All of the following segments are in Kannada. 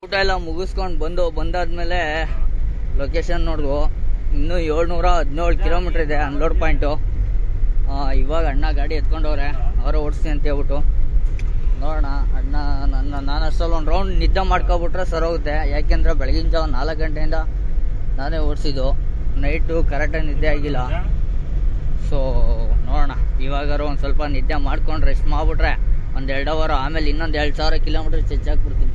ಊಟ ಎಲ್ಲ ಮುಗಿಸ್ಕೊಂಡು ಬಂದು ಬಂದಾದ್ಮೇಲೆ ಲೊಕೇಶನ್ ನೋಡಿದ್ವು ಇನ್ನೂ ಏಳ್ನೂರ ಹದಿನೇಳು ಕಿಲೋಮೀಟ್ರ್ ಇದೆ ಅನ್ಲೋಡ್ ಪಾಯಿಂಟು ಇವಾಗ ಅಣ್ಣ ಗಾಡಿ ಎತ್ಕೊಂಡವ್ರೆ ಅವರೇ ಓಡಿಸ್ತೀನಿ ಅಂತ ಹೇಳ್ಬಿಟ್ಟು ನೋಡೋಣ ಅಣ್ಣ ನನ್ನ ನಾನು ಅಷ್ಟರಲ್ಲಿ ಒಂದು ರೌಂಡ್ ನಿದ್ದೆ ಮಾಡ್ಕೊಬಿಟ್ರೆ ಸರೋಗುತ್ತೆ ಯಾಕೆಂದರೆ ಬೆಳಗಿನ ಜಾವ ನಾಲ್ಕು ಗಂಟೆಯಿಂದ ನಾನೇ ಓಡಿಸಿದ್ದು ನೈಟು ಕರೆಕ್ಟಾಗಿ ನಿದ್ದೆ ಆಗಿಲ್ಲ ಸೊ ನೋಡೋಣ ಇವಾಗಾರು ಒಂದು ಸ್ವಲ್ಪ ನಿದ್ದೆ ಮಾಡ್ಕೊಂಡು ರೆಸ್ಟ್ ಮಾಡಿಬಿಟ್ರೆ ಒಂದು ಎರಡು ಅವರ್ ಆಮೇಲೆ ಇನ್ನೊಂದು ಎರಡು ಸಾವಿರ ಕಿಲೋಮೀಟ್ರ್ ಚೆಚ್ ಹಾಕ್ಬಿಡ್ತೀನಿ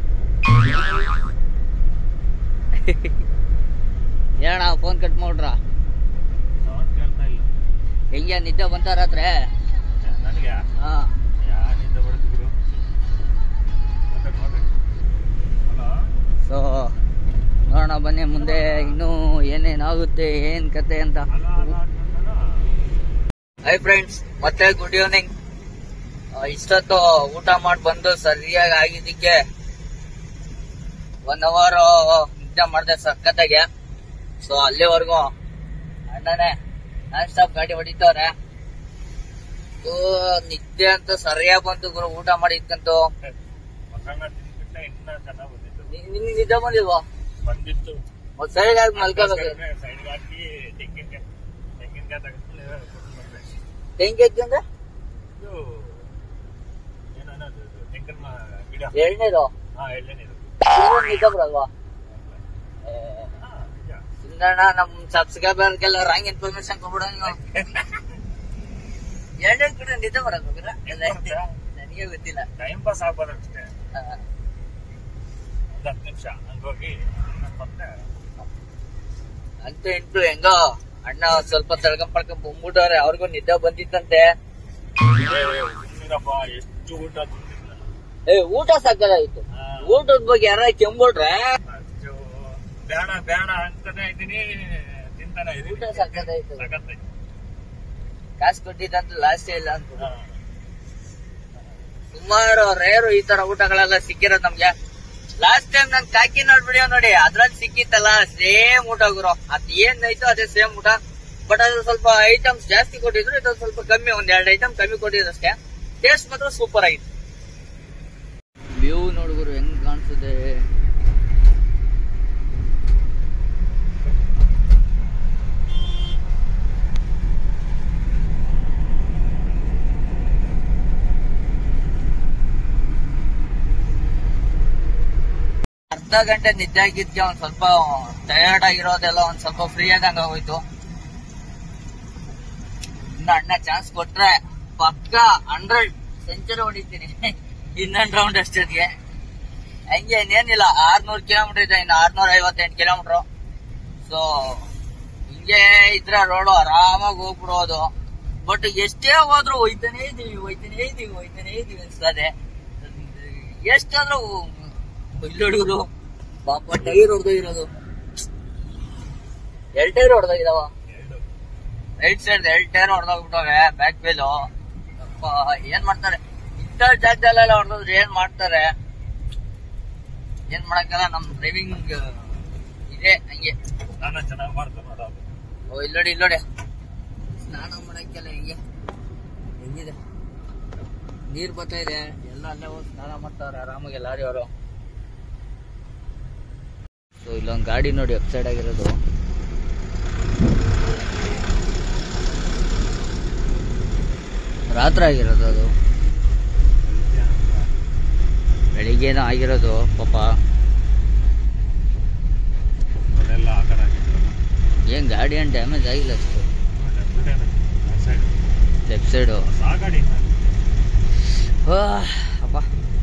ಹೇಳಣ್ಣ ಫೋನ್ ಕಟ್ ಮಾಡ್ರ ಸೌಂಡ್ ಕೇಳ್ತಾ ಇಲ್ಲ ಹೆಂಗೆ ನಿದ್ದೆ ಬಂತ ರಾತ್ರಿ ನನಗೆ ಹಾಂ ಯಾರಿಂದ ಬಡ್ತಿದ್ರು ಮಾತಾಡ್ ನೋಡ್ರಿ ಹಲೋ ಸೊ ನೋಡೋಣ ಬನ್ನಿ ಮುಂದೆ ಇನ್ನೂ ಏನೇನಾಗುತ್ತೆ ಏನು ಕತೆ ಅಂತ ಹಲೋ ಹಲೋ ಅಂದ್ಕೊಂಡು ಹೈ ಫ್ರೆಂಡ್ಸ್ ಮತ್ತೆ ಗುಡ್ ಈವ್ನಿಂಗ್ ಇಷ್ಟೊತ್ತು ಊಟ ಮಾಡಿ ಬಂದು ಸರಿಯಾಗಿ ಆಗಿದ್ದಕ್ಕೆ ಒನ್ ಅವರ್ ನಿದ್ದೆ ಮಾಡಿದೆ ಸಖತ್ತಾಗೆ ಸೊ ಅಲ್ಲಿವರೆಗೂ ಅಣ್ಣನೇ ನಾನ್ ಸ್ಟಾಪ್ ಗಾಡಿ ಹೊಡಿತವ್ರೆ ಇದು ನಿದ್ದೆ ಅಂತ ಸರಿಯಾಗಿ ಬಂತು ಗುರು ಊಟ ಮಾಡಿ ಇದ್ಕಂತು ಮಸಾಲ ತಿಂದ್ಬಿಟ್ಟ ಇನ್ನ ಚೆನ್ನಾಗ್ ಬಂದಿತ್ತು ನಿ- ನಿಮ್ಗೆ ನಿದ್ದೆ ಬಂದಿಲ್ವಾ ಬಂದಿತ್ತು ಒಂದ್ ಸರಿಯಾಗಿ ಮಲ್ಕೋಬೇಕು ಸೈಡ್ಗೆ ಹಾಕಿ ತೆಂಗಿನಕಾಯಿ ತೆಂಗಿನಕಾಯಿ ತಗೊಂಡು ಕೊಟ್ಟು ಬಂದೆ ಹೆಂಗೆ ಎದ್ದಂದ್ರೆ ಇದು ಏನನ್ನೋದು ಇದು ತೆಂಗಿನ ಮ- ಗಿಡ ಎರಡನೇದು ಹಾ ಎಳ್ಳೆನೀರು ನಿದ್ದೆ ಬರಲ್ವಾ ಹಾ ನಿಜ ಸುಂದರಣ್ಣ ನಮ್ ಸಬ್ಸ್ಕ್ರೈಬರ್ಗೆಲ್ಲ ರಾಂಗ್ ಇನ್ಫಾರ್ಮೇಶನ್ ಕೊಡ್ಬಿಡ ನೀವು ಎರಡೆರಡು ಕಡೆ ನಿದ್ದೆ ಬರಕ್ ಹೋಗಿಲ್ಲ ಎಲ್ಲ ನನಗೆ ಗೊತ್ತಿಲ್ಲ ಟೈಮ್ ಪಾಸ್ ಆಗ್ಬಾರ್ದು ಅಷ್ಟೇ ಆ, ಒಂದು ಹತ್ತು ನಿಮಿಷ ಹಂಗೋಗಿ ಮತ್ತೆ ಅಂತೂ ಇಂಟು ಹೆಂಗೋ ಅಣ್ಣ ಒಂದ್ ಸ್ವಲ್ಪ ತಳ್ಕೊಂಡ್ ಪಡ್ಕೊಂಡ್ ಬಂದ್ಬಿಟ್ಟವ್ರೆ ಅವ್ರಿಗೂ ನಿದ್ದೆ ಬಂದಿತ್ತಂತೆ ಇನ್ನೂರಪ್ಪ ಎಷ್ಟು ಊಟ ತಿಂದಿಲ್ಲ ಏ ಊಟ ಸಾಕಾಗಿತ್ತು ಹಾ. ಊಟದ ಬಗ್ಗೆ ಯಾರ ಕೆಂಬಿಟ್ರೆ ಅಷ್ಟು ಬೇಡ ಬೇಡ ಅಂತಾನೆ ಇದೀನಿ ತಿಂತಾನೆ ಇದೀನಿ ಊಟ ಸಕ್ಕತ್ತಾಯ್ತು. ಸಖತ್ತಾಯ್ತು. ಕಾಸು ಕೊಟ್ಟಿದ್ದಂತ ಲಾಸ್ಟ್ ಇಲ್ಲ ಅಂತ ಹಾ. ಸುಮಾರು ರೇರು ಈ ತರ ಊಟಗಳೆಲ್ಲ ಸಿಕ್ಕಿರೋದು ನಮ್ಗೆ ಲಾಸ್ಟ್ ಟೈಮ್ ನನ್ ಕಾಕಿನಾಡ್ ವಿಡಿಯೋ ನೋಡಿ ಅದ್ರಲ್ಲಿ ಸಿಕ್ಕಿತ್ತಲ್ಲ ಸೇಮ್ ಊಟ ಗುರು ಅದ್ ಏನ್ ಐತೋ ಅದೇ ಸೇಮ್ ಊಟ ಬಟ್ ಅದು ಸ್ವಲ್ಪ ಐಟಮ್ಸ್ ಜಾಸ್ತಿ ಕೊಟ್ಟಿದ್ರು ಇದು ಸ್ವಲ್ಪ ಕಮ್ಮಿ ಒಂದ್ ಎರಡು ಐಟಮ್ ಕಮ್ಮಿ ಕೊಟ್ಟಿದ್ರು ಅಷ್ಟೇ ಟೇಸ್ಟ್ ಮಾತ್ರ ಸೂಪರ್ ಆಗಿತ್ತು ವ್ಯೂ ನೋಡುಗರು ಹೆಂಗ್ ಕಾಣಿಸುತ್ತೆ ಅರ್ಧ ಗಂಟೆ ನಿದ್ದೆ ಆಗಿದ್ಕೆ ಒಂದ್ ಸ್ವಲ್ಪ ಟಯರ್ಡ್ ಆಗಿರೋದೆಲ್ಲ ಒಂದ್ ಸ್ವಲ್ಪ ಫ್ರೀ ಆದಂಗ ಆಗೋಯ್ತು ಇನ್ನು ಅಣ್ಣ ಚಾನ್ಸ್ ಕೊಟ್ರೆ ಪಕ್ಕ ಹಂಡ್ರೆಡ್ ಸೆಂಚುರಿ ಹೊಡಿತೀನಿ ಇನ್ನೊಂದ್ ರೌಂಡ್ ಅಷ್ಟೊತ್ತಿಗೆ ಹಂಗೆ ಇನ್ನೇನಿಲ್ಲ ಆರ್ನೂರ್ ಕಿಲೋಮೀಟರ್ ಇದೆ ಇನ್ನು ಆರ್ನೂರ ಐವತ್ತೆಂಟು ಕಿಲೋಮೀಟರ್ ಸೊ ಹಿಂಗೆ ಇದ್ರೆ ರೋಡು ಆರಾಮಾಗಿ ಹೋಗ್ಬಿಡೋದು ಬಟ್ ಎಷ್ಟೇ ಹೋದ್ರು ಹೋಯ್ತಾನೇ ಇದೀವಿ ಹೋಯ್ತಾನೇ ಇದೀವಿ ಹೋಯ್ತಾನೇ ಇದೀವಿ ಅನ್ಸ್ತದೆ ಎಷ್ಟಾದ್ರೂ ಹುಡುಗರು ಪಾಪ ಟೈರ್ ಹೊಡೆದು ಇರೋದು ಎರಡ್ ಟೈರ್ ಹೊಡೆದೋಗಿದಾವ ಎರಡು ರೈಟ್ ಸೈಡ್ ಎರಡ್ ಟೈರ್ ಹೊಡೆದೋಗ್ಬಿಟ್ಟವೆ ಬ್ಯಾಕ್ ವೀಲು ಏನ್ ಮಾಡ್ತಾರೆ ಇಂಥ ಜಾಗದಲ್ಲೆಲ್ಲ ಹೊಡೆದ್ರೆ ಏನ್ ಮಾಡ್ತಾರೆ ಏನ್ ಮಾಡಕ್ಕಲ್ಲ ನಮ್ ಡ್ರೈವಿಂಗ್ ಇದೆ ಹಂಗೆ ನಾನು ಚೆನ್ನಾಗಿ ಮಾಡ್ತಾನೆ ನೋಡೋದು ಓ ಇಲ್ಲೋಡಿ ಇಲ್ಲೋಡಿ ಸ್ನಾನ ಮಾಡಕ್ಕೆಲ್ಲ ಹೆಂಗೆ ಹೆಂಗಿದೆ ನೀರ್ ಬರ್ತಾ ಇದೆ ಎಲ್ಲ ಅಲ್ಲೇ ಹೋಗಿ ಸ್ನಾನ ಮಾಡ್ತಾವ್ರೆ ಆರಾಮಾಗಿ ಲಾರಿ ಅವರು ಸೊ ಇಲ್ಲೊಂದು ಗಾಡಿ ನೋಡಿ ಅಪ್ ಸೈಡ್ ಆಗಿರೋದು ರಾತ್ರಿ ಆಗಿರೋದು ಅದು ಬೆಳಿಗ್ಗೆನೂ ಆಗಿರೋದು ಪಾಪ ಅದೆಲ್ಲ ಆ ಕಡೆ ಆಗಿತ್ತು ಏನ್ ಗಾಡಿ ಏನು ಡ್ಯಾಮೇಜ್ ಆಗಿಲ್ಲ ಅಷ್ಟು ಸೈಡ್ ಲೆಫ್ಟ್ ಸೈಡು ಆ ಗಾಡಿ ಅಪ್ಪ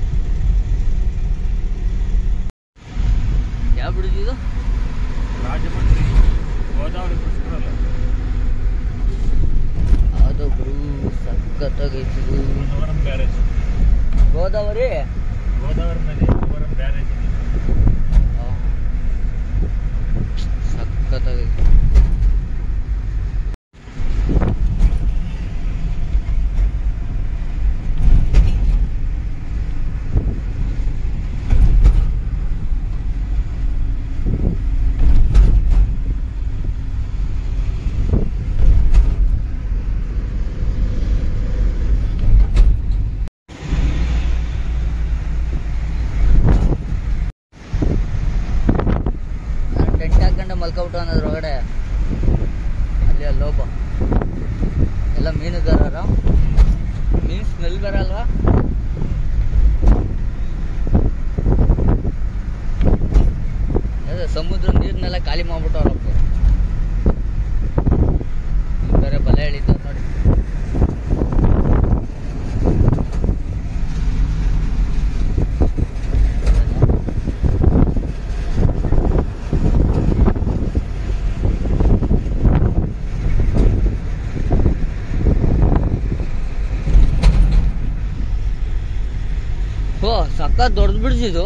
ಯಾವ ಬ್ರಿಡ್ಜ್ ಇದು ರಾಜಮಂಡ್ರಿ ಗೋದಾವರಿ ಬಿಡಿಸ್ಕೊಡಲ್ಲ ಅದು ಗುರು ಸಖತ್ತಾಗೈತಿ ಇದು. ಗನ್ನವರಂ ಬ್ಯಾರೇಜ್ ಗೋದಾವರಿ ಗೋದಾವರಿ ಮೇಲೆ ಗನ್ನವರಂ ಬ್ಯಾರೇಜ್ ಇದೆ ಆ. ಸಖತ್ತಾಗೈತಿ ಮಲ್ಕೊಬಿಟ್ಟು ಅನ್ನೋದ್ರ ಒಳಗಡೆ ಅಲ್ಲಿ ಅಲ್ಲಿ ಲೋಪ ಎಲ್ಲ ಮೀನುಗಾರರು ಮೀನು ಸ್ಮೆಲ್ ಬರಲ್ವಾ ಅದೇ ಸಮುದ್ರ ನೀರ್ನೆಲ್ಲ ಖಾಲಿ ಮಾಡ್ಬಿಟ್ಟವ್ರಪ್ಪ ಬೇರೆ ಬಲೆ ಎಳಿತಾರ ನೋಡಿ ಓ ಸಕ್ಕ ದೊಡ್ಡದು ಬಿಡ್ಸಿದು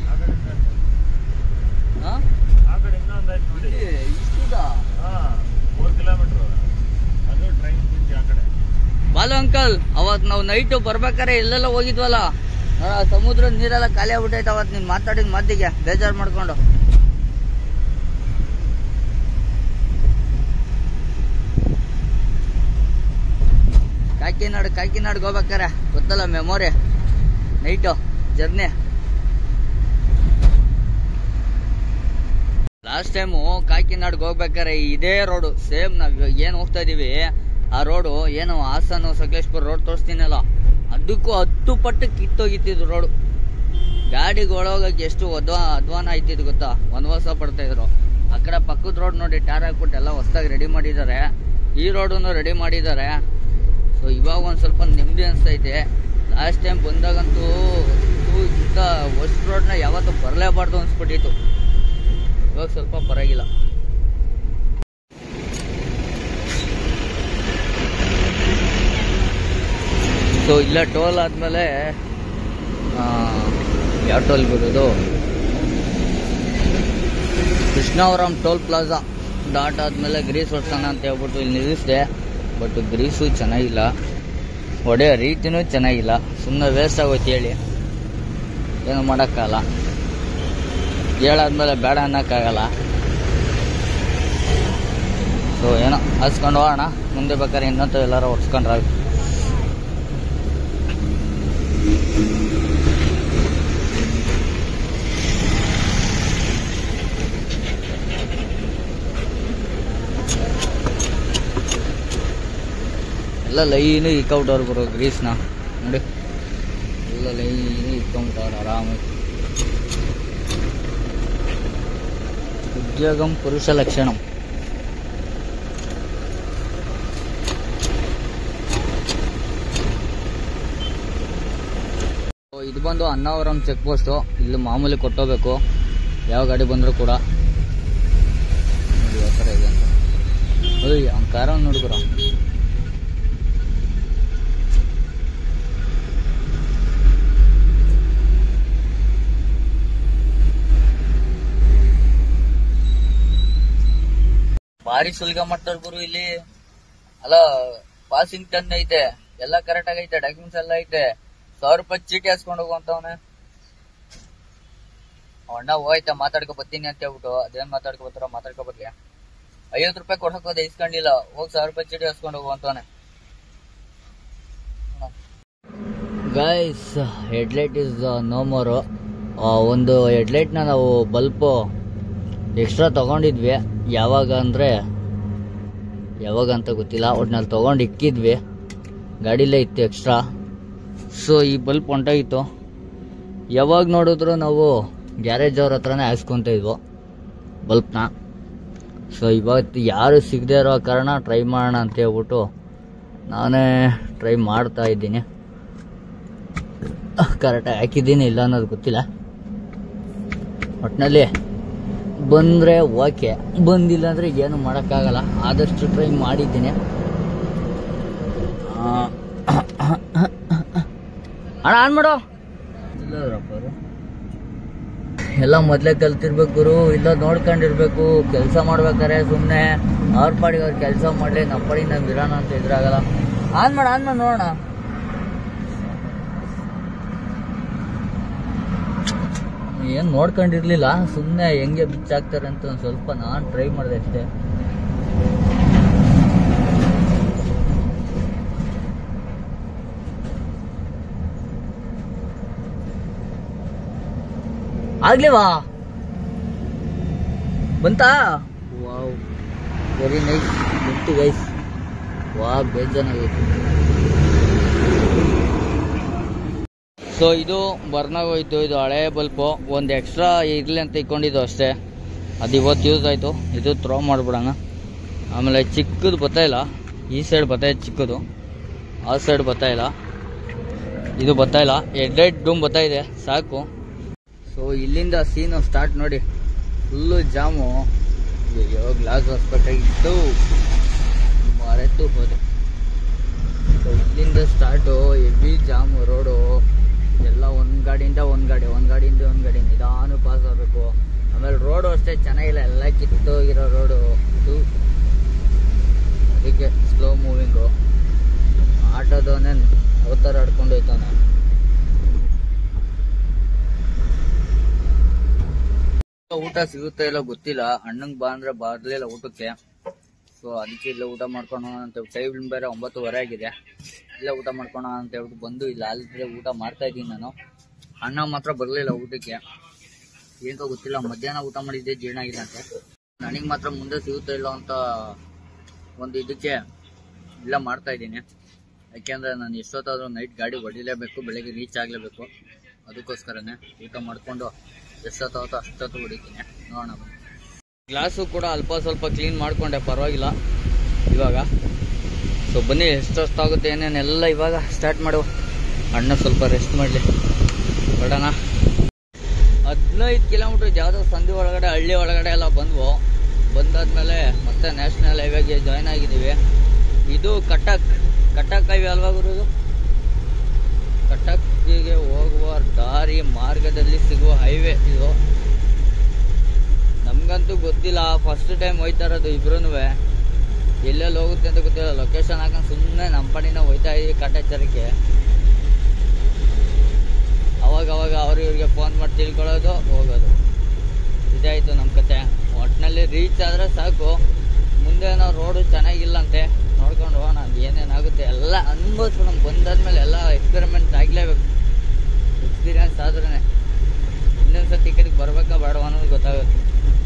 ಹಾ ಆ ಕಡೆ ಇನ್ನೊಂದು ಆಯ್ತು ನೋಡಿ ಇಷ್ಟಿದಾ ಹಾ ಮೂರು ಕಿಲೋಮೀಟರ್ ಅದು ಟ್ರೈನ್ ಬ್ರಿಡ್ಜ್ ಆ ಕಡೆ ಬಾಲು ಅಂಕಲ್ ಅವತ್ ನಾವು ನೈಟ್ ಬರ್ಬೇಕಾರೆ ಎಲ್ಲೆಲ್ಲ ಹೋಗಿದ್ವಲ್ಲ ನೋಡ ಸಮುದ್ರ ನೀರೆಲ್ಲ ಖಾಲಿ ಆಗ್ಬಿಟ್ಟೈತೆ ಅವತ್ ನೀನ್ ಮಾತಾಡಿದ ಮಾತಿಗೆ ಬೇಜಾರ್ ಮಾಡ್ಕೊಂಡು ಕಾಕಿನಾಡು ಕಾಕಿನಾಡ್ಗೆ ಹೋಗ್ಬೇಕಾರೆ ಗೊತ್ತಲ್ಲ memory night journey last time ಕಾಕಿನಾಡ್ಗೆ ಹೋಗ್ಬೇಕಾರೆ ಇದೇ ರೋಡು ಸೇಮ್ ನಾವ್ ಇವಾಗ ಏನ್ ಹೋಗ್ತಾ ಇದೀವಿ ಆ ರೋಡು ಏನು ಹಾಸನ ಸಕಲೇಶ್ಪುರ ರೋಡ್ ತೋರಿಸ್ತೀನಲ್ಲ ಅದಕ್ಕೂ ಹತ್ತು ಪಟ್ಟು ಕಿತ್ತೋಗಿತ್ತಿದ್ದು ರೋಡು ಗಾಡಿಗೆ ಒಳಗೋಗಕ್ಕೆ ಎಷ್ಟು ಅಧ್ವಾ ಅಧ್ವಾನ ಆಯ್ತಿದ್ದು ಗೊತ್ತಾ ವನವಾಸ ಪಡ್ತಾ ಇದ್ರು ಆ ಕಡೆ ಪಕ್ಕದ ರೋಡ್ ನೋಡಿ ಟಾರ್ ಹಾಕ್ಬಿಟ್ಟು ಎಲ್ಲ ಹೊಸದಾಗಿ ರೆಡಿ ಮಾಡಿದ್ದಾರೆ ಈ ರೋಡನ್ನು ರೆಡಿ ಮಾಡಿದ್ದಾರೆ ಸೊ ಇವಾಗ ಒಂದು ಸ್ವಲ್ಪ ನೆಮ್ಮದಿ ಅನಿಸ್ತೈತೆ ಲಾಸ್ಟ್ ಟೈಮ್ ಬಂದಾಗಂತೂ ಥೂ, ಇಂಥ ವರ್ಸ್ಟ್ ರೋಡ್ನ ಯಾವತ್ತೂ ಬರಲೇಬಾರ್ದು ಅನ್ಸ್ಬಿಟ್ಟಿತ್ತು ಇವಾಗ ಸ್ವಲ್ಪ ಪರವಾಗಿಲ್ಲ ಸೊ ಇಲ್ಲ ಟೋಲ್ ಆದಮೇಲೆ ಯಾವ ಟೋಲ್ ಬರೋದು ಕೃಷ್ಣಾವರಂ ಟೋಲ್ ಪ್ಲಾಜಾ ಡಾಟ್ ಆದಮೇಲೆ ಗ್ರೀಸ್ ಹೊಡ್ಸೋಣ ಅಂತ ಹೇಳ್ಬಿಟ್ಟು ಇಲ್ಲಿ ನಿಲ್ಲಿಸಿದೆ ಬಟ್ ಗ್ರೀಸು ಚೆನ್ನಾಗಿಲ್ಲ ಹೊಡೆಯೋ ರೀತಿನೂ ಚೆನ್ನಾಗಿಲ್ಲ ಸುಮ್ಮನೆ ವೇಸ್ಟ್ ಆಗೋಯ್ತು ಹೇಳಿ ಏನು ಮಾಡೋಕ್ಕಾಗಲ್ಲ ಹೇಳಾದ್ಮೇಲೆ ಬೇಡ ಅನ್ನೋಕ್ಕಾಗಲ್ಲ ಸೊ ಏನೋ ಹಸ್ಕೊಂಡು ಹೋಗೋಣ ಮುಂದೆ ಬೇಕಾದ್ರೆ ಇನ್ನೊಂದು ಎಲ್ಲಾರು ಹೊಡ್ಸ್ಕೊಂಡ್ರೆ ಆಗುತ್ತೆ. ಎಲ್ಲ ಲೈನು ಇಕ್ಕೌಟವ್ರು ಬರೋ ಗ್ರೀಸ್ನ ನೋಡಿ ಎಲ್ಲ ಲೈನು ಇಕ್ಕೊಂಬಿಟ್ಟವ್ರು ಆರಾಮಾಗಿ ಉದ್ಯೋಗಂ ಪುರುಷ ಲಕ್ಷಣಂ ಸೊ, ಇದು ಬಂದು ಅನ್ನಾವರಂ ಚೆಕ್ ಪೋಸ್ಟು ಇಲ್ಲಿ ಮಾಮೂಲಿ ಕೊಟ್ಟೋಗ್ಬೇಕು ಯಾವ ಗಾಡಿ ಬಂದರೂ ಕೂಡ ನೋಡಿ ಯಾವ ಥರ ಇದೆ ಅಂತ ಓಯ್ ಅವ್ನ ಕಾರನ್ನು ನೋಡಿದ್ರ ಭಾರಿ ಸುಲ್ಗ ಮಾಡ್ತಾರ ಗುರು ಇಲ್ಲಿ ಅಲ್ಲ ಪಾಸಿಂಗ್ ಟನ್ ಐತೆ ಎಲ್ಲ ಕರೆಕ್ಟ್ ಆಗೈತೆ ಡಾಕ್ಯುಮೆಂಟ್ಸ್ ಎಲ್ಲ ಐತೆ ಸಾವಿರ ರೂಪಾಯಿ ಚೀಟಿ ಹಾಸ್ಕೊಂಡು ಹೋಗುವಂತವನೆ ಅಣ್ಣ ಹೋಯ್ತ ಮಾತಾಡ್ಕೊ ಬರ್ತೀನಿ ಅಂತ ಹೇಳ್ಬಿಟ್ಟು ಅದೇನ್ ಮಾತಾಡ್ಕೊ ಬರ್ತಾರ ಮಾತಾಡ್ಕೊ ಬರ್ಲಿ ಐವತ್ತು ರೂಪಾಯಿ ಕೊಡಕ್ ಹೋದೆ ಇಸ್ಕೊಂಡಿಲ್ಲ ಹೋಗಿ ಸಾವಿರ ರೂಪಾಯಿ ಚೀಟಿ ಹಾಸ್ಕೊಂಡು ಹೋಗುವಂತವನೆ guys headlight is no more ಒಂದು ಹೆಡ್ಲೈಟ್ನ ನಾವು ಬಲ್ಪು ಎಕ್ಸ್ಟ್ರಾ ತಗೊಂಡಿದ್ವಿ ಯಾವಾಗ ಅಂದರೆ ಯಾವಾಗ ಅಂತ ಗೊತ್ತಿಲ್ಲ ಒಟ್ನಲ್ಲಿ ತೊಗೊಂಡು ಇಕ್ಕಿದ್ವಿ ಗಾಡಿಲೇ ಇತ್ತು ಎಕ್ಸ್ಟ್ರಾ ಸೊ ಈ ಬಲ್ಪ್ ಹೊಂಟೋಗಿತ್ತು ಯಾವಾಗ ನೋಡಿದ್ರು ನಾವು ಗ್ಯಾರೇಜ್ ಅವ್ರ ಹತ್ರನೇ ಹಾಕ್ಸ್ಕೊತ ಇದ್ವು ಬಲ್ಪ್ನ ಸೊ ಇವತ್ತು ಯಾರು ಸಿಗದೆ ಇರೋ ಕಾರಣ ಟ್ರೈ ಮಾಡೋಣ ಅಂತ ಹೇಳ್ಬಿಟ್ಟು ನಾನೇ ಟ್ರೈ ಮಾಡ್ತಾ ಇದ್ದೀನಿ ಕರೆಕ್ಟಾಗಿ ಹಾಕಿದ್ದೀನಿ ಇಲ್ಲ ಅನ್ನೋದು ಗೊತ್ತಿಲ್ಲ ಒಟ್ಟಿನಲ್ಲಿ ಬಂದರೆ ಓಕೆ ಬಂದಿಲ್ಲ ಅಂದರೆ ಏನು ಮಾಡೋಕ್ಕಾಗಲ್ಲ ಆದಷ್ಟು ಟ್ರೈ ಮಾಡಿದ್ದೀನಿ ಆ, ಅಣ್ಣ ಆನ್ ಮಾಡು ಇಲ್ಲದ್ರಪ್ಪ ಅವ್ರು. ಎಲ್ಲ ಮೊದಲೇ ಕಲ್ತಿರ್ಬೇಕು ಗುರು ಇಲ್ಲ ನೋಡ್ಕೊಂಡಿರ್ಬೇಕು ಕೆಲಸ ಮಾಡ್ಬೇಕಾರೆ ಸುಮ್ಮನೆ ಅವ್ರ ಪಾಡಿಗೆ ಅವ್ರು ಕೆಲಸ ಮಾಡಲಿ ನಮ್ಮ ಪಾಡಿಗೆ ನಾವು ಇರೋಣ ಅಂತ ಇದ್ರಾಗಲ್ಲ ಆನ್ ಮಾಡು ಆನ್ ಮಾಡಿ ನೋಡೋಣ ಏನು ನೋಡ್ಕೊಂಡಿರ್ಲಿಲ್ಲ ಸುಮ್ಮನೆ ಹೆಂಗೆ ಬಿಚ್ಚಾಕ್ತಾರೆ ಅಂತ ಒಂದು ಸ್ವಲ್ಪ ನಾನು ಟ್ರೈ ಮಾಡಿದೆ ಅಷ್ಟೇ ಆಗ್ಲಿವಾ ಬಂತಾ ವಾವ್ ವೆರಿ ನೈಸ್ ಉಂಟು ಗೈಸ್ ವಾ ಬೇಜಾನಾಗೈತೆ ಸೊ ಇದು ಬರ್ನಾಗ ಹೋಯ್ತು ಇದು ಹಳೆ ಬಲ್ಪು ಒಂದು ಎಕ್ಸ್ಟ್ರಾ ಇರಲಿ ಅಂತ ಇಟ್ಕೊಂಡಿದ್ದು ಅಷ್ಟೇ ಅದು ಇವತ್ತು ಯೂಸ್ ಆಯಿತು ಇದು ಥ್ರೋ ಮಾಡಿಬಿಡೋಣ ಆಮೇಲೆ ಚಿಕ್ಕದು ಬರ್ತಾ ಇಲ್ಲ ಈ ಸೈಡ್ ಬರ್ತಾ ಇದೆ ಚಿಕ್ಕದು ಆ ಸೈಡ್ ಬರ್ತಾ ಇಲ್ಲ ಇದು ಬರ್ತಾ ಇಲ್ಲ ಎರಡೆರಡು ಡೂಮ್ ಬರ್ತಾ ಇದೆ ಸಾಕು ಸೊ ಇಲ್ಲಿಂದ ಸೀನು ಸ್ಟಾರ್ಟ್ ನೋಡಿ ಫುಲ್ಲು ಜಾಮು ಅಯ್ಯೋ ಗ್ಲಾಸ್ ಹೊಸ್ಬೇಕಾಗಿತ್ತು ಮರೆತು ಹೋದೆ ಸೊ ಇಲ್ಲಿಂದ ಸ್ಟಾರ್ಟು ಹೆವಿ ಜಾಮು ರೋಡು ಎಲ್ಲ ಒಂದು ಗಾಡಿಯಿಂದ ಒಂದು ಗಾಡಿ ಒಂದು ಗಾಡಿಯಿಂದ ಒಂದು ಗಾಡಿ ನಿಧಾನ ಪಾಸ್ ಆಗಬೇಕು ಆಮೇಲೆ ರೋಡು ಅಷ್ಟೇ ಚೆನ್ನಾಗಿಲ್ಲ ಎಲ್ಲ ಕಿತ್ತೋಗಿರೋ ರೋಡು ಇದು ಅದಕ್ಕೆ ಸ್ಲೋ ಮೂವಿಂಗು ಆಟೋದವನೇ ಅವತಾರ ಆಡ್ಕೊಂಡು ಹೋಯ್ತಾನೆ ಊಟ ಸಿಗುತ್ತೆ ಇಲ್ಲ ಗೊತ್ತಿಲ್ಲ ಅಣ್ಣಂಗ್ ಬಾ ಅಂದ್ರೆ ಬರ್ಲಿಲ್ಲ ಊಟಕ್ಕೆ ಸೊ ಅದಕ್ಕೆ ಇಲ್ಲ ಊಟ ಮಾಡ್ಕೊಂಡು ಅಂತ ಟೈಮ್ ಬೇರೆ ಒಂಬತ್ತುವರೆ ಆಗಿದೆ ಇಲ್ಲ ಊಟ ಮಾಡ್ಕೊಳ ಅಂತ ಹೇಳ್ಬಿಟ್ಟು ಬಂದು ಇಲ್ಲ ಅಲ್ಲಿದ್ರೆ ಊಟ ಮಾಡ್ತಾ ಇದ್ದೀನಿ ನಾನು ಅಣ್ಣ ಮಾತ್ರ ಬರಲಿಲ್ಲ ಊಟಕ್ಕೆ ಏನೋ ಗೊತ್ತಿಲ್ಲ ಮಧ್ಯಾಹ್ನ ಊಟ ಮಾಡಿದ್ದೆ ಜೀರ್ಣ ಆಗಿಲ್ಲ ಅಂತೆ ನನಗೆ ಮಾತ್ರ ಮುಂದೆ ಸಿಗುತ್ತಾ ಇಲ್ಲ ಅಂತ ಒಂದು ಇದಕ್ಕೆ ಇಲ್ಲ ಮಾಡ್ತಾ ಇದ್ದೀನಿ ಯಾಕೆಂದ್ರೆ ನಾನು ಎಷ್ಟೊತ್ತಾದ್ರೂ ನೈಟ್ ಗಾಡಿ ಹೊಡಿಲೇಬೇಕು ಬೆಳಗ್ಗೆ ರೀಚ್ ಆಗಲೇಬೇಕು ಅದಕ್ಕೋಸ್ಕರನೇ ಊಟ ಮಾಡಿಕೊಂಡು ಎಷ್ಟೊತ್ತಾಗುತ್ತೋ ಅಷ್ಟೊತ್ತು ಹೊಡಿತೀನಿ ನೋಡೋಣ ಗ್ಲಾಸು ಕೂಡ ಅಲ್ಪ ಸ್ವಲ್ಪ ಕ್ಲೀನ್ ಮಾಡ್ಕೊಂಡೆ ಪರವಾಗಿಲ್ಲ ಇವಾಗ ಸೊ ಬನ್ನಿ ಎಷ್ಟೊತ್ತಾಗುತ್ತೆ ಏನೇನೆಲ್ಲ ಇವಾಗ ಸ್ಟಾರ್ಟ್ ಮಾಡು ಅಣ್ಣ ಸ್ವಲ್ಪ ರೆಸ್ಟ್ ಮಾಡಲಿ ಹೊಡೋಣ ಹದಿನೈದು ಕಿಲೋಮೀಟ್ರ್ ಯಾವುದೋ ಸಂಧಿ ಒಳಗಡೆ ಹಳ್ಳಿ ಒಳಗಡೆ ಎಲ್ಲ ಬಂದ್ವು ಬಂದಾದ್ಮೇಲೆ ಮತ್ತೆ ನ್ಯಾಷನಲ್ ಹೈವೇಗೆ ಜಾಯ್ನ್ ಆಗಿದ್ದೀವಿ ಇದು ಕಟಕ್ ಕಟಕ್ ಹೈವೇ ಅಲ್ವಾ ಗುರುದು ಕಟಕ್ಗೆ ಹೋಗುವ ದಾರಿ ಮಾರ್ಗದಲ್ಲಿ ಸಿಗುವ ಹೈವೇ ಇದು ನಮ್ಗಂತೂ ಗೊತ್ತಿಲ್ಲ ಫಸ್ಟ್ ಟೈಮ್ ಹೋಯ್ತಾ ಇರೋದು ಇಬ್ರು ಎಲ್ಲೆಲ್ಲಿ ಹೋಗುತ್ತೆ ಅಂತ ಗೊತ್ತಿಲ್ಲ ಲೊಕೇಶನ್ ಹಾಕೊಂಡು ಸುಮ್ಮನೆ ನಮ್ಮ ಪಡಿನ ಹೋಯ್ತಾ ಇದೀವಿ ಕಾಟಾಚಾರಕ್ಕೆ ಅವಾಗ ಅವಾಗ ಅವ್ರು ಇವ್ರಿಗೆ ಫೋನ್ ಮಾಡಿ ತಿಳ್ಕೊಳ್ಳೋದು ಹೋಗೋದು ಇದಾಯಿತು ನಮ್ಮ ಕತೆ ಒಟ್ಟಿನಲ್ಲಿ ರೀಚ್ ಆದರೆ ಸಾಕು ಮುಂದೆ ನಾವು ರೋಡು ಚೆನ್ನಾಗಿಲ್ಲಂತೆ ನೋಡ್ಕೊಂಡು ಹೋಗೋಣ ಅದು ಏನೇನಾಗುತ್ತೆ ಎಲ್ಲ ಅನುಭವಿಸ್ಕೊಂಡು ಬಂದಾದ್ಮೇಲೆ ಎಲ್ಲ ಎಕ್ಸ್ಪೆರಿಮೆಂಟ್ ಆಗಲೇಬೇಕು ಎಕ್ಸ್ಪೀರಿಯನ್ಸ್ ಆದ್ರೇ ಇನ್ನೊಂದ್ಸಲ ಟಿಕೆಟ್ಗೆ ಬರ್ಬೇಕಾ ಬೇಡವಾ ಅನ್ನೋದು ಗೊತ್ತಾಗುತ್ತೆ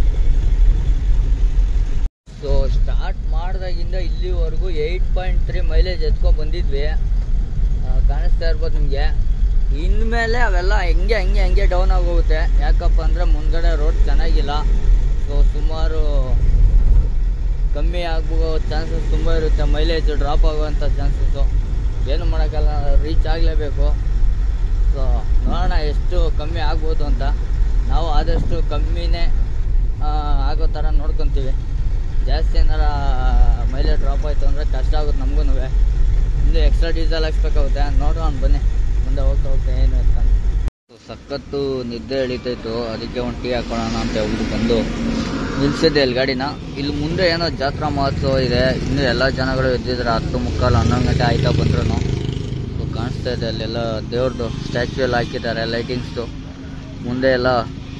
ಸೊ ಸ್ಟಾರ್ಟ್ ಮಾಡಿದಾಗಿಂದ ಇಲ್ಲಿವರೆಗೂ ಏಯ್ಟ್ ಪಾಯಿಂಟ್ ತ್ರೀ ಮೈಲೇಜ್ ಎತ್ಕೊಂಡು ಬಂದಿದ್ವಿ ಆ, ಕಾಣಿಸ್ತಾ ಇರ್ಬೋದು ನಿಮಗೆ ಇನ್ಮೇಲೆ ಅವೆಲ್ಲ ಹೆಂಗೆ ಹಂಗೆ ಹಂಗೆ ಡೌನ್ ಆಗೋಗುತ್ತೆ ಯಾಕಪ್ಪ ಅಂದರೆ ಮುಂದ್ಗಡೆ ರೋಡ್ ಚೆನ್ನಾಗಿಲ್ಲ ಸೊ ಸುಮಾರು ಕಮ್ಮಿ ಆಗೋ ಚಾನ್ಸಸ್ ತುಂಬ ಇರುತ್ತೆ ಮೈಲೇಜ್ ಡ್ರಾಪ್ ಆಗುವಂಥ ಚಾನ್ಸಸ್ಸು ಏನು ಮಾಡೋಕ್ಕಲ್ಲ ರೀಚ್ ಆಗಲೇಬೇಕು ಸೊ ನೋಡೋಣ ಎಷ್ಟು ಕಮ್ಮಿ ಆಗ್ಬೋದು ಅಂತ ನಾವು ಆದಷ್ಟು ಕಮ್ಮಿನೇ ಆ, ಆಗೋ ಥರ ನೋಡ್ಕೊತೀವಿ ಜಾಸ್ತಿ ಏನಾರ ಮೈಲೇಜ್ ಡ್ರಾಪ್ ಆಯಿತು ಅಂದರೆ ಕಷ್ಟ ಆಗುತ್ತೆ ನಮಗೂ ಇನ್ನು ಎಕ್ಸ್ಟ್ರಾ ಡೀಸೆಲ್ ಹಾಕ್ಸ್ಬೇಕಾಗುತ್ತೆ ನೋಡೋಣ ಬನ್ನಿ ಮುಂದೆ ಹೋಗ್ತಾ ಹೋಗ್ತಾ ಏನು ಅಂತ ಸಖತ್ತು ನಿದ್ದೆ ಎಳಿತೈತು ಅದಕ್ಕೆ ಒಂದು ಟೀ ಹಾಕೋಣ ಅಂತ ಹೇಳ್ಬಿಟ್ಟು ಬಂದು ನಿಲ್ಸಿದ್ದೆ ಇಲ್ಲಿ ಗಾಡಿನ ಇಲ್ಲಿ ಮುಂದೆ ಏನೋ ಜಾತ್ರಾ ಮಹೋತ್ಸವ ಇದೆ ಇನ್ನೂ ಎಲ್ಲ ಜನಗಳು ಎದ್ದಿದ್ರೆ ಹತ್ತು ಮುಕ್ಕಾಲು ಹನ್ನೊಂದು ಗಂಟೆ ಆಯ್ತಾ ಬಂದ್ರು ಸೊ ಕಾಣಿಸ್ತಾ ಇದೆ ಅಲ್ಲೆಲ್ಲ ದೇವ್ರದ್ದು ಸ್ಟ್ಯಾಚ್ಯೂ ಎಲ್ಲ ಹಾಕಿದ್ದಾರೆ ಲೈಟಿಂಗ್ಸ್ದು ಮುಂದೆ ಎಲ್ಲ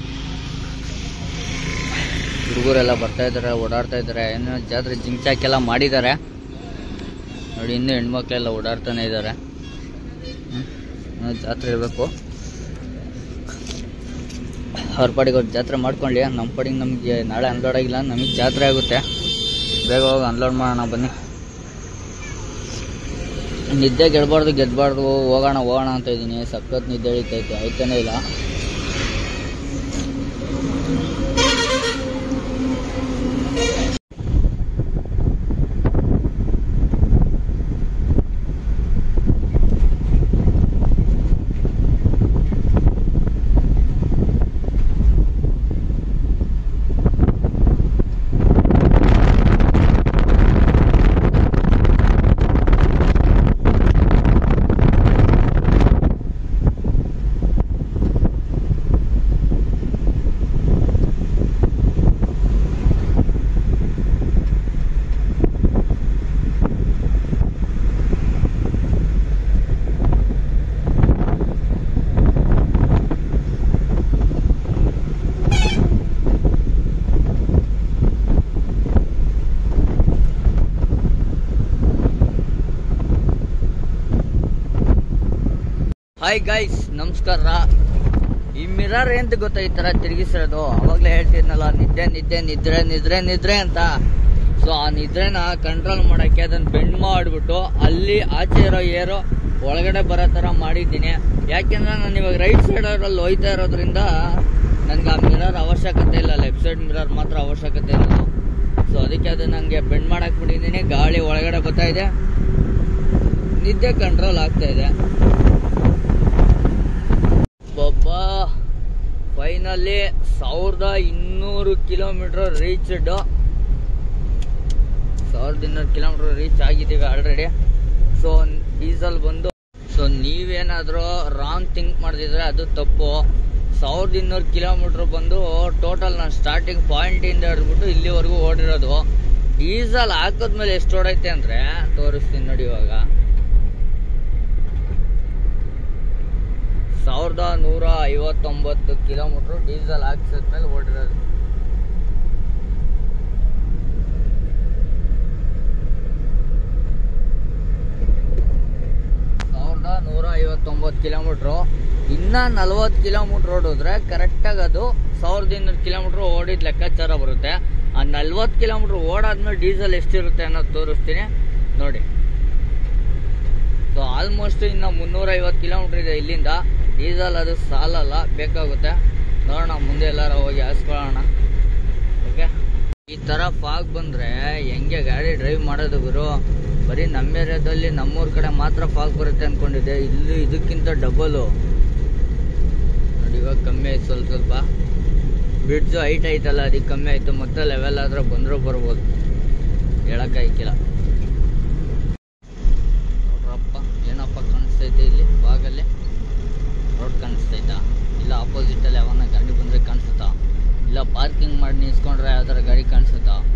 ಹುಡುಗರೆಲ್ಲ ಬರ್ತಾ ಇದ್ದಾರೆ ಓಡಾಡ್ತಾ ಇದ್ದಾರೆ ಏನೋ ಜಾತ್ರೆ ಜಿಂಚಾಕೆಲ್ಲ ಮಾಡಿದ್ದಾರೆ ನೋಡಿ ಇನ್ನೂ ಹೆಣ್ಮಕ್ಳೆಲ್ಲ ಓಡಾಡ್ತಾನೆ ಇದ್ದಾರೆ ಹ್ಮ್. ಇನ್ನೂ ಜಾತ್ರೆ ಇರಬೇಕು ಅವ್ರ ಪಾಡಿಗೆ ಅವ್ರು ಜಾತ್ರೆ ಮಾಡ್ಕೊಳ್ಳಿ ನಮ್ಮ ಪಾಡಿಗೆ ನಮಗೆ ನಾಳೆ ಅನ್ಲೋಡ್ ಆಗಿಲ್ಲ ನಮಗೆ ಜಾತ್ರೆ ಆಗುತ್ತೆ ಬೇಗ ಹೋಗಿ ಅನ್ಲೋಡ್ ಮಾಡೋಣ ಬನ್ನಿ ನಿದ್ದೆ ಗೆಡಬಾರ್ದು ಗೆದ್ಬಾರ್ದು ಹೋಗೋಣ ಹೋಗೋಣ ಅಂತ ಇದ್ದೀನಿ ಸಖತ್ ನಿದ್ದೆ ಎಳಿತೈತೆ ಆಯ್ತಾನೆ ಇಲ್ಲ ಹಾಯ್ ಗೈಸ್ ನಮಸ್ಕಾರ ಈ ಮಿರರ್ ಎಂತ ಗೊತ್ತಾ ಈ ತರ ತಿರುಗಿಸಿರೋದು ಅವಾಗ್ಲೇ ಹೇಳ್ತಿದ್ನಲ್ಲ ನಿದ್ದೆ ನಿದ್ದೆ ನಿದ್ರೆ ನಿದ್ರೆ ನಿದ್ರೆ ಅಂತ ಸೊ ಆ ನಿದ್ರೆನ ಕಂಟ್ರೋಲ್ ಮಾಡಕ್ಕೆ ಅದನ್ನ ಬೆಂಡ್ ಮಾಡ್ಬಿಟ್ಟು ಅಲ್ಲಿ ಆಚೆ ಇರೋ ಏರೋ ಒಳಗಡೆ ಬರೋ ತರ ಮಾಡಿದ್ದೀನಿ ಯಾಕೆಂದ್ರೆ ನಾನು ಇವಾಗ ರೈಟ್ ಸೈಡ್ ಅಲ್ಲಿ ಹೋಯ್ತಾ ಇರೋದ್ರಿಂದ ನನ್ಗೆ ಆ ಮಿರರ್ ಅವಶ್ಯಕತೆ ಇಲ್ಲ ಲೆಫ್ಟ್ ಸೈಡ್ ಮಿರರ್ ಮಾತ್ರ ಅವಶ್ಯಕತೆ ಇರೋದು ಸೊ ಅದಕ್ಕೆ ಅದು ನಂಗೆ ಬೆಂಡ್ ಮಾಡಕ್ ಬಿಟ್ಟಿದ್ದೀನಿ ಗಾಳಿ ಒಳಗಡೆ ಬರ್ತಾ ಇದೆ ನಿದ್ದೆ ಕಂಟ್ರೋಲ್ ಆಗ್ತಾ ಇದೆ ಒಬ್ಬ ಫೈನಲಿ ಸಾವಿರದ ಇನ್ನೂರು ಕಿಲೋಮೀಟರ್ ರೀಚ್ಡ್ ಸಾವಿರದ ಇನ್ನೂರು ಕಿಲೋಮೀಟರ್ ರೀಚ್ ಆಗಿದ್ದೀವಿ ಆಲ್ರೆಡಿ ಸೊ ಡೀಸೆಲ್ ಬಂದು ಸೊ ನೀವೇನಾದರೂ ರಾಂಗ್ ಥಿಂಕ್ ಮಾಡಿದ್ರೆ ಅದು ತಪ್ಪು ಸಾವಿರದ ಇನ್ನೂರು ಕಿಲೋಮೀಟರ್ ಬಂದು ಟೋಟಲ್ ನಾನು ಸ್ಟಾರ್ಟಿಂಗ್ ಪಾಯಿಂಟಿಂದ ಹಿಡಿದ್ಬಿಟ್ಟು ಇಲ್ಲಿವರೆಗೂ ಓಡಿರೋದು ಡೀಸೆಲ್ ಹಾಕಿದ್ಮೇಲೆ ಎಷ್ಟು ಓಡೈತೆ ಅಂದರೆ ತೋರಿಸ್ತೀನಿ ನೋಡಿ ಇವಾಗ ಸಾವಿರದ ನೂರ ಐವತ್ತೊಂಬತ್ತು ಕಿಲೋಮೀಟ್ರ್ ಡೀಸೆಲ್ ಹಾಕ್ಸಿದ್ಮೇಲೆ ಓಡಿರೋದು ಸಾವಿರದ ನೂರ ಐವತ್ತೊಂಬತ್ತು ಕಿಲೋಮೀಟ್ರು ಇನ್ನ ನಲ್ವತ್ತು ಕಿಲೋಮೀಟ್ರ್ ಓಡಿದ್ರೆ ಕರೆಕ್ಟಾಗಿ ಅದು ಸಾವಿರದ ಇನ್ನೂರು ಕಿಲೋಮೀಟ್ರ್ ಓಡಿದ ಲೆಕ್ಕಾಚಾರ ಬರುತ್ತೆ ಆ ನಲ್ವತ್ತು ಕಿಲೋಮೀಟ್ರ್ ಓಡಾದ್ಮೇಲೆ ಡೀಸೆಲ್ ಎಷ್ಟಿರುತ್ತೆ ಅನ್ನೋದು ತೋರಿಸ್ತೀನಿ ನೋಡಿ ಸೊ ಆಲ್ಮೋಸ್ಟ್ ಇನ್ನು ಮುನ್ನೂರೈವತ್ತು ಕಿಲೋಮೀಟ್ರ್ ಇದೆ ಇಲ್ಲಿಂದ ಡೀಸೆಲ್ ಅದು ಸಾಲಲ್ಲ ಬೇಕಾಗುತ್ತೆ ನೋಡೋಣ ಮುಂದೆ ಎಲ್ಲಾರ ಹೋಗಿ ಹಾಸ್ಕೊಳ್ಳೋಣ ಓಕೆ ಈ ಥರ ಫಾಗ್ ಬಂದರೆ ಹೆಂಗೆ ಗಾಡಿ ಡ್ರೈವ್ ಮಾಡೋದು ಗುರು ಬರೀ ನಮ್ಮ ಏರಿಯಾದಲ್ಲಿ ನಮ್ಮೂರ ಕಡೆ ಮಾತ್ರ ಫಾಗ್ ಬರುತ್ತೆ ಅಂದ್ಕೊಂಡಿದ್ದೆ ಇಲ್ಲಿ ಇದಕ್ಕಿಂತ ಡಬಲು ನೋಡಿ ಇವಾಗ ಕಮ್ಮಿ ಆಯ್ತು ಸ್ವಲ್ಪ ಸ್ವಲ್ಪ ಬ್ರಿಡ್ಜು ಹೈಟ್ ಐತಲ್ಲ ಅದಕ್ಕೆ ಕಮ್ಮಿ ಆಯಿತು ಮತ್ತೆ ಲೆವೆಲ್ ಆದ್ರೆ ಬಂದರೂ ಬರ್ಬೋದು ಹೇಳೋಕ್ಕಾಯ್ಕಿಲ್ಲ ನೋಡ್ರಪ್ಪ ಏನಪ್ಪ ಕಾಣಿಸ್ತೈತೆ ಇಲ್ಲಿ ಬಾಗಲ್ಲಿ ರೋಡ್ ಕಾಣಿಸ್ತೈತಾ ಇಲ್ಲ ಆಪೋಸಿಟಲ್ಲಿ ಯಾವನ್ನ ಗಾಡಿ ಬಂದರೆ ಕಾಣಿಸುತ್ತಾ ಇಲ್ಲ ಪಾರ್ಕಿಂಗ್ ಮಾಡಿ ನಿಲ್ಸ್ಕೊಂಡ್ರೆ ಯಾವ್ದಾರ ಗಾಡಿ ಕಾಣಿಸುತ್ತಾ